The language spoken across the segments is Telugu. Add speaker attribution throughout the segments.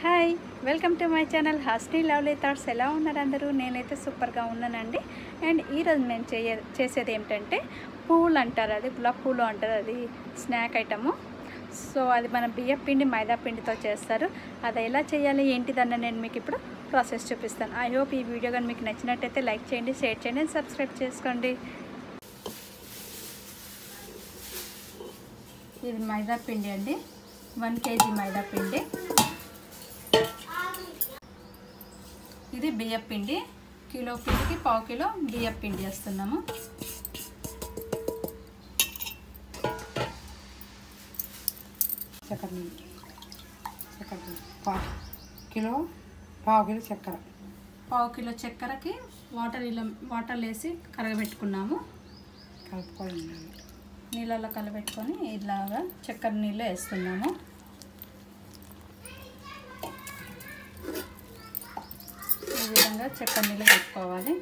Speaker 1: Hi welcome to my channel Hasni lovely thoughts ఎలా ఉన్నారు అందరూ నేనైతే సూపర్గా ఉన్నానండి అండ్ ఈరోజు మేము చేయ చేసేది ఏమిటంటే పూలు అంటారు అది గులాబ్ పూలు అంటారు అది స్నాక్ ఐటము సో అది మన బియ్య పిండి మైదా పిండితో చేస్తారు అది ఎలా చేయాలి ఏంటిదన్న నేను మీకు ఇప్పుడు ప్రాసెస్ చూపిస్తాను ఐ హోప్ ఈ వీడియో కానీ మీకు నచ్చినట్టయితే లైక్ చేయండి షేర్ చేయండి సబ్స్క్రైబ్ చేసుకోండి ఇది మైదా పిండి అండి వన్ కేజీ మైదా పిండి ఇది బియ్యం పిండి కిలో పిండికి పావు కిలో బియ్యం పిండి వేస్తున్నాము
Speaker 2: చక్కెర నీళ్ళు చక్కెర నీళ్ళు. పా కిలో పావు కిలో చక్కెర
Speaker 1: పావు కిలో చక్కెరకి వాటర్ ఇలా వాటర్ వేసి కరగబెట్టుకున్నాము
Speaker 2: కలుపుకొని ఉండాలి
Speaker 1: నీళ్ళలో కలబెట్టుకొని ఇలాగా చక్కెర నీళ్ళు వేస్తున్నాము ఈ విధంగా చక్కెర నీళ్ళు పెట్టుకోవాలి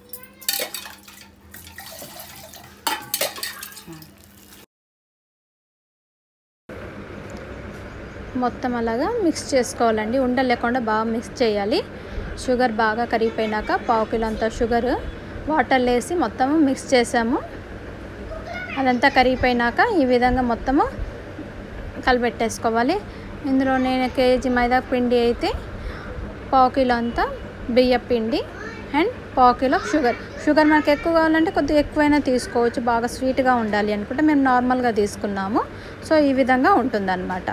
Speaker 1: మొత్తం అలాగా మిక్స్ చేసుకోవాలండి ఉండలు లేకుండా బాగా మిక్స్ చేయాలి షుగర్ బాగా కరిగిపోయినాక పావు కిలో అంత షుగర్ వాటర్లో వేసి మొత్తము మిక్స్ చేసాము అదంతా కరిగిపోయినాక ఈ విధంగా మొత్తము కలిపెట్టేసుకోవాలి ఇందులో నేను కేజీ మైదా పిండి అయితే పావు కిలో అంతా బియ్య పిండి అండ్ పావు కిలో షుగర్ షుగర్ మనకు ఎక్కువ కావాలంటే కొద్దిగా ఎక్కువైనా తీసుకోవచ్చు బాగా స్వీట్గా ఉండాలి అనుకుంటే మేము నార్మల్గా తీసుకున్నాము సో ఈ విధంగా ఉంటుందన్నమాట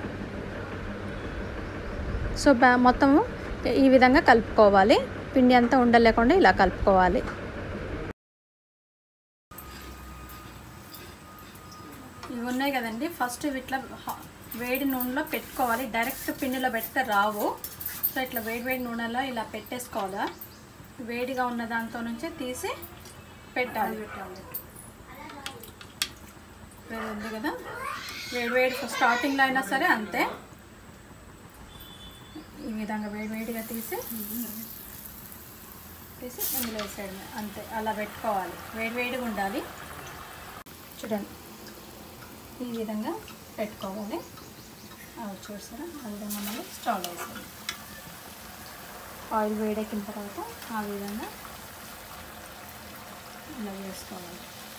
Speaker 1: సో బా మొత్తము ఈ విధంగా కలుపుకోవాలి పిండి అంతా ఉండలేకుండా ఇలా కలుపుకోవాలి ఇవి ఉన్నాయి కదండి ఫస్ట్ ఇవి ఇట్లా హ- వేడి నూనెలో పెట్టుకోవాలి డైరెక్ట్ పిండిలో పెడితే రావు సో ఇట్లా వేడి వేడి నూనెలో ఇలా పెట్టేసుకోవాలా వేడిగా ఉన్న దాంతో నుంచి తీసి పెట్టాలి వేడి ఉంది కదా వేడి వేడి స్టార్టింగ్లో అయినా సరే అంతే ఈ విధంగా వేడి వేడిగా తీసి తీసి ఇందులో వేసేయడమే అంతే అలా పెట్టుకోవాలి వేడి వేడిగా ఉండాలి చూడండి ఈ విధంగా పెట్టుకోవాలి అవి చూసారా ఆ విధంగా మళ్ళీ స్టవ్ వేసాలి ఆయిల్ వేడెక్కిన తర్వాత ఆ విధంగా ఇలా వేసుకోవాలి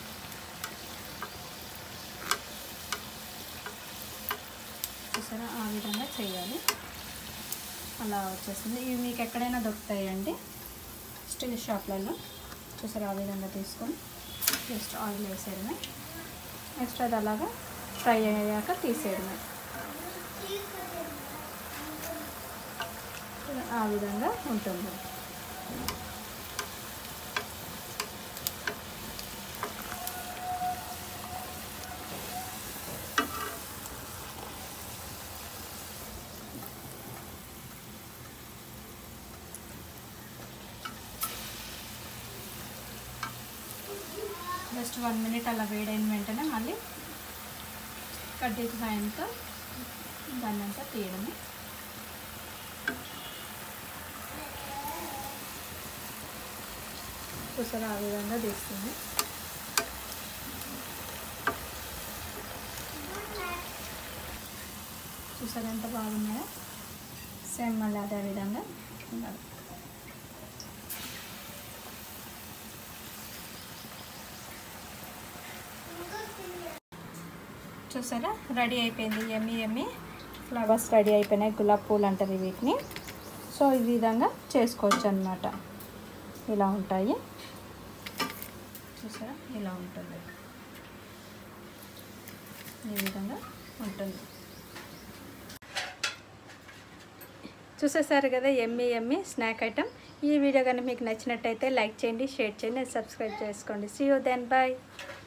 Speaker 1: చూసారా ఆ విధంగా చేయాలి అలా వచ్చేస్తుంది ఇవి మీకు ఎక్కడైనా దొరుకుతాయండి స్టీల్ షాప్లలో చూసారా ఆ విధంగా తీసుకొని జస్ట్ ఆయిల్ వేసేయడమే నెక్స్ట్ అది అలాగా ఫ్రై అయ్యాక తీసేయడమే ఆ విధంగా ఉంటుంది జస్ట్ వన్ మినిట్ అలా వేడైన వెంటనే మళ్ళీ కడ్డీ సాయంతో దాన్ని అంతా తీయడమే చూసారా ఆ విధంగా తీస్తుంది చూసారా ఎంత బాగున్నాయో సేమ్ మళ్ళీ అదే విధంగా ఉండాలి చూసారా రెడీ అయిపోయింది ఎమ్మి ఎమ్మి ఫ్లవర్స్ రెడీ అయిపోయినాయి గులాబ్ పూలు అంటారు వీటిని సో ఈ విధంగా చేసుకోవచ్చు అనమాట ఇలా ఉంటాయి చూసారా ఇలా ఉంటుంది ఈ విధంగా ఉంటుంది చూసేసారు కదా ఎమ్మి ఎమ్మి స్నాక్ ఐటమ్ ఈ వీడియో కానీ మీకు నచ్చినట్టయితే లైక్ చేయండి షేర్ చేయండి సబ్స్క్రైబ్ చేసుకోండి సీ యూ దెన్ బాయ్